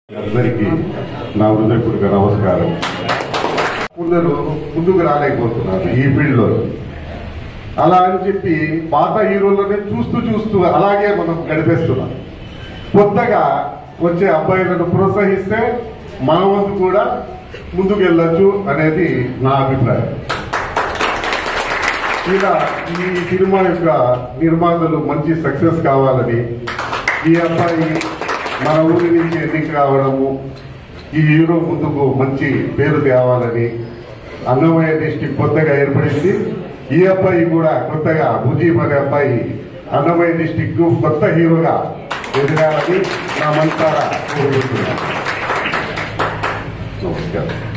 అందరికీ నా హృదయపూర్వక నమస్కారం కొందరు ముందుకు రాలేకపోతున్నారు ఈ ఫీల్డ్ లో అలా అని చెప్పి పాత హీరోలనే చూస్తూ చూస్తూ అలాగే మనం గడిపేస్తున్నాం కొత్తగా వచ్చే అబ్బాయిలను ప్రోత్సహిస్తే మన వంతు కూడా ముందుకు వెళ్ళొచ్చు అనేది నా అభిప్రాయం ఇలా ఈ సినిమా యొక్క నిర్మాతలు మంచి సక్సెస్ కావాలని ఈ అబ్బాయి మన ఊరి నుంచి ఎన్నిక కావడము ఈ హీరో ముందుకు మంచి పేరు తేవాలని అన్నమయ్య డిస్టిక్ కొత్తగా ఏర్పడింది ఈ అబ్బాయి కూడా కొత్తగా ముజీబ్ అనే అబ్బాయి అన్నమయ్య డిస్టిక్ కొత్త హీరోగా ఎదగాలని నా మనసారా కోరుకుంటున్నాను నమస్కారం